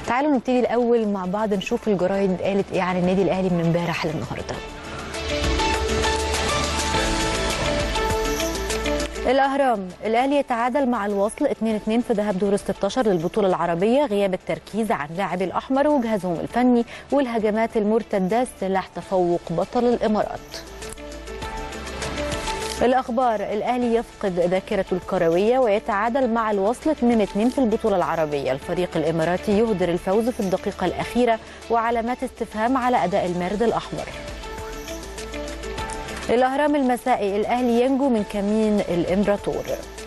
تعالوا نبتدي الاول مع بعض نشوف الجرايد قالت ايه عن النادي الاهلي من امبارح للنهارده الأهرام الأهلي يتعادل مع الوصل 2-2 في ذهاب دور 16 للبطولة العربية غياب التركيز عن لاعبي الأحمر وجهازهم الفني والهجمات المرتدة سلاح تفوق بطل الإمارات الأخبار الأهلي يفقد ذاكرته الكروية ويتعادل مع الوصل 2-2 في البطولة العربية الفريق الإماراتي يهدر الفوز في الدقيقة الأخيرة وعلامات استفهام على أداء المارد الأحمر الأهرام المسائي الأهلي ينجو من كمين الإمبراطور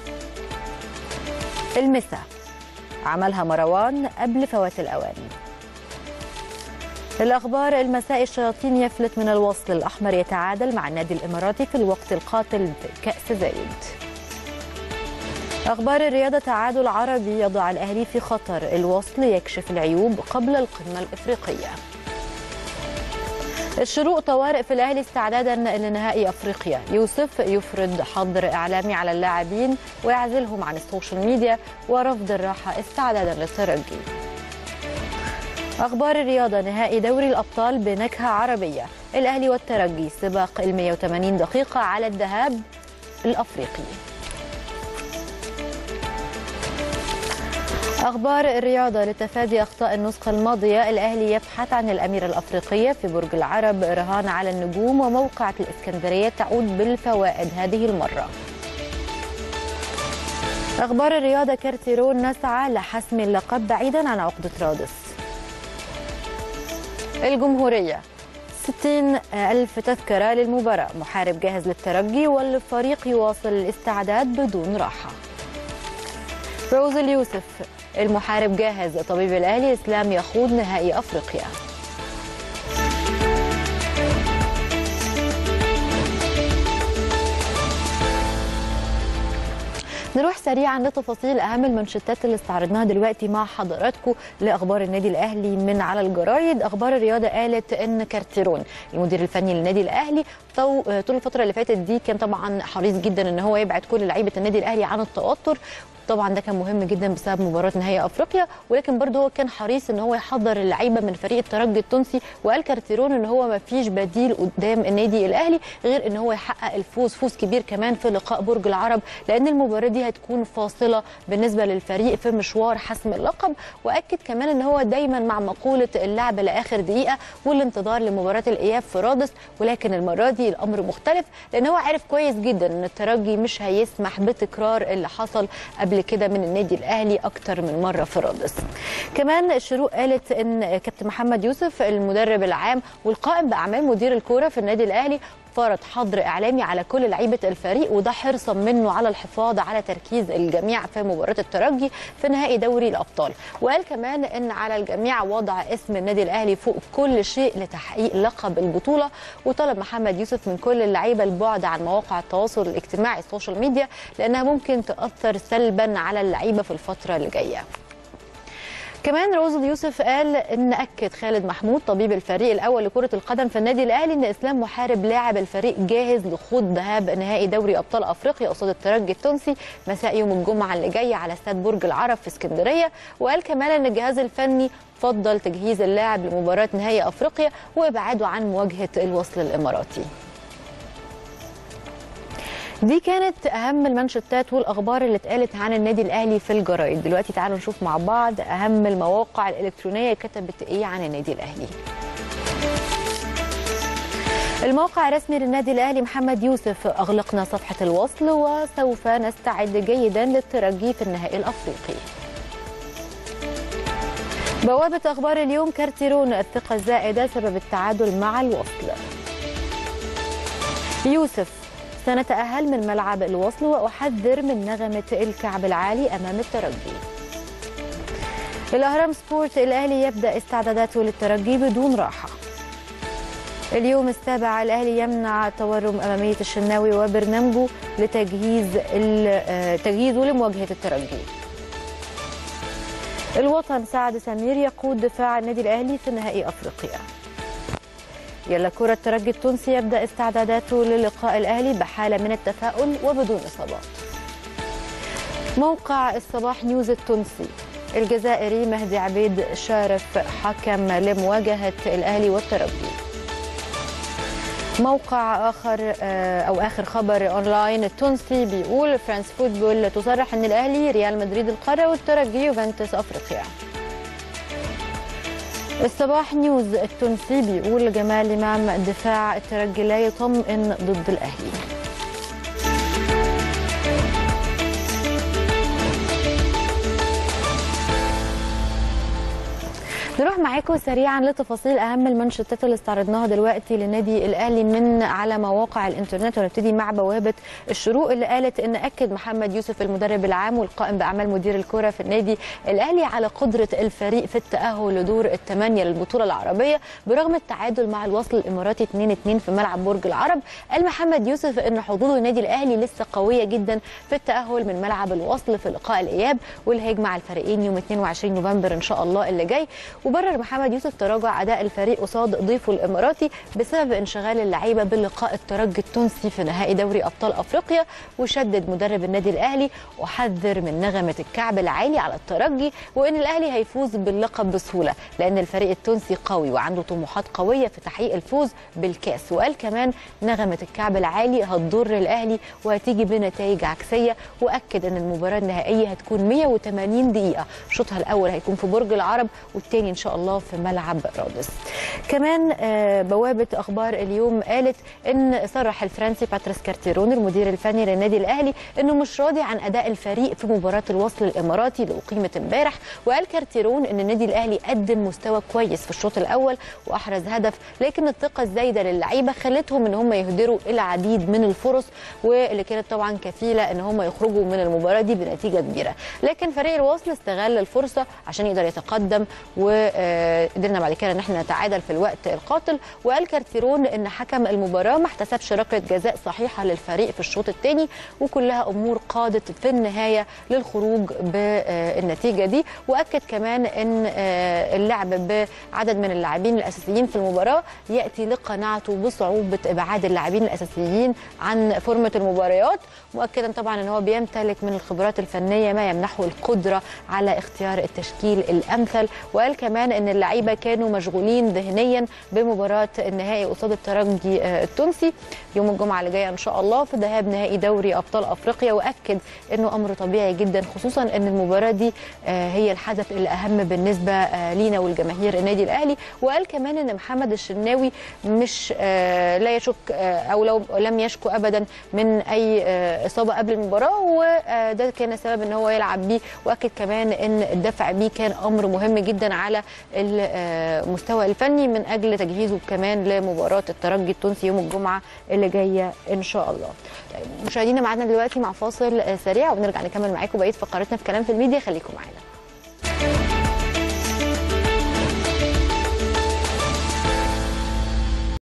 المسا عملها مروان قبل فوات الأوان الأخبار المسائي الشياطين يفلت من الوصل الأحمر يتعادل مع النادي الإماراتي في الوقت القاتل بكأس زايد أخبار الرياضة تعادل عربي يضع الأهلي في خطر الوصل يكشف العيوب قبل القمة الإفريقية الشروق طوارئ في الاهلي استعدادا لنهائي افريقيا يوسف يفرض حظر اعلامي على اللاعبين ويعزلهم عن السوشيال ميديا ورفض الراحه استعدادا للترجي اخبار الرياضه نهائي دوري الابطال بنكهه عربيه الاهلي والترجي سباق ال 180 دقيقه على الذهاب الافريقي أخبار الرياضة لتفادي أخطاء النسخة الماضية الأهلي يبحث عن الأميرة الأفريقية في برج العرب رهان على النجوم وموقعة الإسكندرية تعود بالفوائد هذه المرة أخبار الرياضة كارتيرون نسعى لحسم اللقب بعيدا عن عقدة رادس الجمهورية 60 ألف تذكرة للمباراة محارب جاهز للترجي والفريق يواصل الاستعداد بدون راحة روز اليوسف المحارب جاهز طبيب الاهلي اسلام يخوض نهائي افريقيا نروح سريعا لتفاصيل اهم المنشطات اللي استعرضناها دلوقتي مع حضراتكم لاخبار النادي الاهلي من على الجرايد اخبار الرياضه قالت ان كارتيرون المدير الفني للنادي الاهلي طول الفتره اللي فاتت دي كان طبعا حريص جدا ان هو يبعد كل لعيبه النادي الاهلي عن التوتر طبعا ده كان مهم جدا بسبب مباراه نهائي افريقيا ولكن برضه هو كان حريص ان هو يحضر اللعيبه من فريق الترجي التونسي وقال كارتيرون ان هو ما فيش بديل قدام النادي الاهلي غير ان هو يحقق الفوز فوز كبير كمان في لقاء برج العرب لان المباراه دي هتكون فاصله بالنسبه للفريق في مشوار حسم اللقب واكد كمان ان هو دايما مع مقوله اللعب لاخر دقيقه والانتظار لمباراه الاياب في رادس ولكن المره دي الامر مختلف لان هو عارف كويس جدا ان الترجي مش هيسمح بتكرار اللي حصل قبل قبل كده من النادي الاهلي اكتر من مره في رادس كمان الشروق قالت ان كابتن محمد يوسف المدرب العام والقائم باعمال مدير الكوره في النادي الاهلي فرض حظر اعلامي على كل لعيبه الفريق وده حرصا منه على الحفاظ على تركيز الجميع في مباراه الترجي في نهائي دوري الابطال وقال كمان ان على الجميع وضع اسم النادي الاهلي فوق كل شيء لتحقيق لقب البطوله وطلب محمد يوسف من كل اللعيبه البعد عن مواقع التواصل الاجتماعي السوشيال ميديا لانها ممكن تاثر سلبا على اللعيبه في الفتره اللي جايه كمان روز يوسف قال ان اكد خالد محمود طبيب الفريق الاول لكره القدم في النادي الاهلي ان اسلام محارب لاعب الفريق جاهز لخوض ذهاب نهائي دوري ابطال افريقيا قصاد الترجي التونسي مساء يوم الجمعه اللي جاي على استاد برج العرب في اسكندريه وقال كمان ان الجهاز الفني فضل تجهيز اللاعب لمباراه نهائي افريقيا وابعاده عن مواجهه الوصل الاماراتي دي كانت اهم المنشطات والاخبار اللي اتقالت عن النادي الاهلي في الجرايد دلوقتي تعالوا نشوف مع بعض اهم المواقع الالكترونيه كتبت ايه عن النادي الاهلي الموقع الرسمي للنادي الاهلي محمد يوسف اغلقنا صفحه الوصل وسوف نستعد جيدا للترجي في النهائي الافريقي بوابه اخبار اليوم كارتيرون الثقه الزائده سبب التعادل مع الوصل يوسف سنتأهل من ملعب الوصل وأحذر من نغمة الكعب العالي أمام الترجي الأهرام سبورت الأهلي يبدأ استعداداته للترجي بدون راحة اليوم السابع الأهلي يمنع تورم أمامية الشناوي وبرنامجه لتجهيز تجهيزه لمواجهة الترجي الوطن سعد سمير يقود دفاع النادي الأهلي في نهائي أفريقيا يلا كرة الترجي التونسي يبدأ استعداداته للقاء الأهلي بحالة من التفاؤل وبدون إصابات موقع الصباح نيوز التونسي الجزائري مهدي عبيد شارف حكم لمواجهة الأهلي والترجي موقع اخر او اخر خبر اونلاين التونسي بيقول فرانس فوتبول تصرح ان الاهلي ريال مدريد القاره والترجي يوفنتوس افريقيا الصباح نيوز التونسي بيقول جمال امام دفاع الترجي لا يطمئن ضد الاهلي نروح معاكم سريعا لتفاصيل اهم المنشطات اللي استعرضناها دلوقتي للنادي الاهلي من على مواقع الانترنت ونبتدي مع بوابه الشروق اللي قالت ان اكد محمد يوسف المدرب العام والقائم باعمال مدير الكره في النادي الاهلي على قدره الفريق في التاهل لدور الثمانيه للبطوله العربيه برغم التعادل مع الوصل الاماراتي 2-2 في ملعب برج العرب قال محمد يوسف ان حظوظ النادي الاهلي لسه قويه جدا في التاهل من ملعب الوصل في لقاء الاياب واللي هيجمع الفريقين يوم 22 نوفمبر ان شاء الله اللي جاي وبرر محمد يوسف تراجع اداء الفريق قصاد ضيفه الاماراتي بسبب انشغال اللعيبه بلقاء الترجي التونسي في نهائي دوري ابطال افريقيا وشدد مدرب النادي الاهلي وحذر من نغمه الكعب العالي على الترجي وان الاهلي هيفوز باللقب بسهوله لان الفريق التونسي قوي وعنده طموحات قويه في تحقيق الفوز بالكاس وقال كمان نغمه الكعب العالي هتضر الاهلي وهتيجي بنتائج عكسيه واكد ان المباراه النهائيه هتكون 180 دقيقه شوطها الاول هيكون في برج العرب والثاني ان شاء الله في ملعب رادس كمان بوابه اخبار اليوم قالت ان صرح الفرنسي باتريس كارتيرون المدير الفني للنادي الاهلي انه مش راضي عن اداء الفريق في مباراه الوصل الاماراتي اللي اقيمت امبارح وقال كارتيرون ان النادي الاهلي قدم مستوى كويس في الشوط الاول واحرز هدف لكن الثقه الزايده للعيبه خلتهم ان هم يهدروا العديد من الفرص واللي كانت طبعا كفيله ان هم يخرجوا من المباراه دي بنتيجه كبيره لكن فريق الوصل استغل الفرصه عشان يقدر يتقدم وقدرنا بعد كده ان احنا نتعادل في الوقت القاتل وقال كارتيرون ان حكم المباراه ما احتسبش ركله جزاء صحيحه للفريق في الشوط الثاني وكلها امور قادت في النهايه للخروج بالنتيجه دي واكد كمان ان اللعب بعدد من اللاعبين الاساسيين في المباراه ياتي لقناعته بصعوبه ابعاد اللاعبين الاساسيين عن فورمه المباريات مؤكدا طبعا ان هو بيمتلك من الخبرات الفنيه ما يمنحه القدره على اختيار التشكيل الامثل وقال كمان ان اللعيبه كانوا مشغولين ذهنيا بمباراه النهائي قصاد الترجي التونسي يوم الجمعه اللي جايه ان شاء الله في ذهاب نهائي دوري ابطال افريقيا واكد انه امر طبيعي جدا خصوصا ان المباراه دي هي الحدث الاهم بالنسبه لينا والجماهير النادي الاهلي وقال كمان ان محمد الشناوي مش لا يشك او لو لم يشكو ابدا من اي اصابه قبل المباراه وده كان سبب ان هو يلعب بيه واكد كمان ان الدفع بيه كان امر مهم جدا على المستوى الفني من اجل تجهيزه كمان لمباراه الترجي التونسي يوم الجمعه اللي جايه ان شاء الله. مشاهدينا معانا دلوقتي مع فاصل سريع وبنرجع نكمل معاكم بقيه فقراتنا في كلام في الميديا خليكم معانا.